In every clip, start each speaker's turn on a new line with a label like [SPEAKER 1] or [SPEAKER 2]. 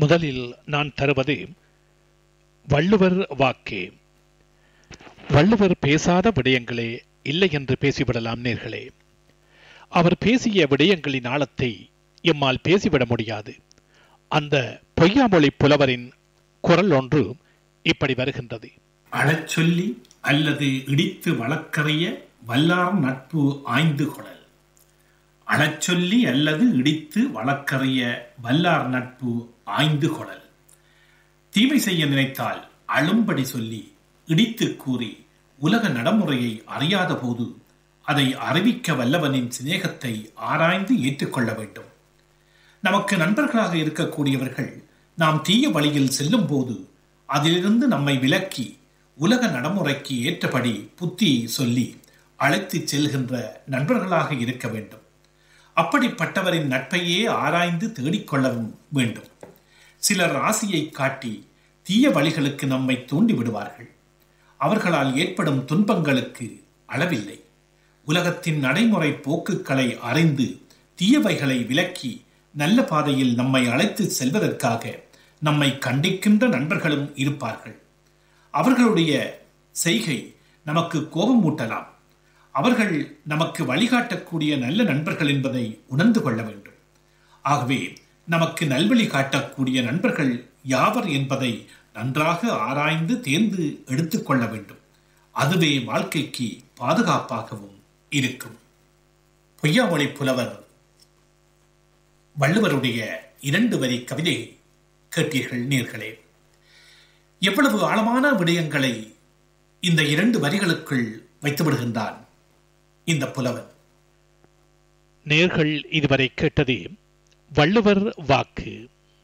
[SPEAKER 1] முதலில் நான் தருவது வள்ளுவர் வாக்கே வள்ளுவர் பேசாத விடயங்களே இல்லை என்று பேசிவிடலாம் நேர்களே அவர் பேசிய விடயங்களின் ஆழத்தை எம்மால் பேசிவிட முடியாது அந்த பொய்யாமொழி புலவரின் குரல் ஒன்று இப்படி வருகின்றது
[SPEAKER 2] அழச்சொல்லி அல்லது இடித்து வழக்கறிய வல்லார் நட்பு ஆய்ந்து கொளல் அழச்சொல்லி அல்லது இடித்து வழக்கறிய வல்லார் நட்பு ஆய்ந்து கொளல் தீமை செய்ய நினைத்தால் அழும்படி சொல்லி இடித்து கூறி உலக நடைமுறையை அறியாத போது அதை அறிவிக்க வல்லவனின் சிநேகத்தை ஆராய்ந்து ஏற்றுக்கொள்ள வேண்டும் நமக்கு நண்பர்களாக இருக்கக்கூடியவர்கள் நாம் தீய வழியில் செல்லும் போது அதிலிருந்து நம்மை விலக்கி உலக நடைமுறைக்கு ஏற்றபடி புத்தி சொல்லி அழைத்துச் செல்கின்ற நண்பர்களாக இருக்க வேண்டும் அப்படிப்பட்டவரின் நட்பையே ஆராய்ந்து தேடிக்கொள்ளவும் வேண்டும் சிலர் ராசியை காட்டி தீய வழிகளுக்கு நம்மை தூண்டி விடுவார்கள் அவர்களால் ஏற்படும் துன்பங்களுக்கு அளவில்லை உலகத்தின் நடைமுறை போக்குகளை அறிந்து தீயவைகளை விலக்கி நல்ல பாதையில் நம்மை அழைத்து செல்வதற்காக நம்மை கண்டிக்கின்ற நண்பர்களும் இருப்பார்கள் அவர்களுடைய செய்கை நமக்கு கோபம் ஊட்டலாம் அவர்கள் நமக்கு வழிகாட்டக்கூடிய நல்ல நண்பர்கள் என்பதை உணர்ந்து கொள்ள வேண்டும் ஆகவே நமக்கு நல்வழி காட்டக்கூடிய நண்பர்கள் யாவர் என்பதை நன்றாக ஆராய்ந்து தேர்ந்து எடுத்துக்கொள்ள வேண்டும் அதுவே வாழ்க்கைக்கு பாதுகாப்பாகவும் இருக்கும் பொய்யாமொழி புலவர் வள்ளுவருடைய இரண்டு வரி கவிதை கேட்டீர்கள் நேர்களே எவ்வளவு ஆழமான விடயங்களை இந்த இரண்டு வரிகளுக்குள் வைத்து விடுகின்றான் இந்த புலவன்
[SPEAKER 1] நேர்கள் இதுவரை கேட்டது வள்ளுவர் வாக்கு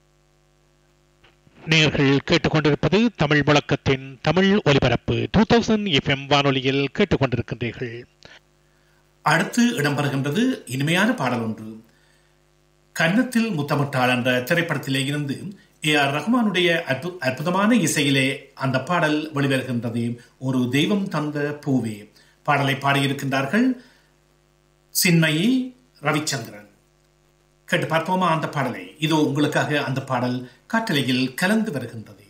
[SPEAKER 1] நேர்கள் கேட்டுக்கொண்டிருப்பது தமிழ் முழக்கத்தின் தமிழ் ஒலிபரப்பு டூ தௌசண்ட் எஃப்எம் வானொலியில் கேட்டுக்கொண்டிருக்கின்றீர்கள்
[SPEAKER 2] அடுத்து இடம்பெறுகின்றது இனிமையான பாடல் ஒன்று கன்னத்தில் முத்தமிட்டாள் என்ற திரைப்படத்திலே இருந்து ஏ ஆர் ரஹ்மானுடைய அற்பு அற்புதமான இசையிலே அந்த பாடல் வெளிவருகின்றது ஒரு தெய்வம் தந்த பூவே பாடலை பாடியிருக்கின்றார்கள் சின்மயி ரவிச்சந்திரன் கேட்டு பார்ப்போமா அந்த பாடலை இதோ உங்களுக்காக அந்த பாடல் காற்றலையில் கலந்து வருகின்றது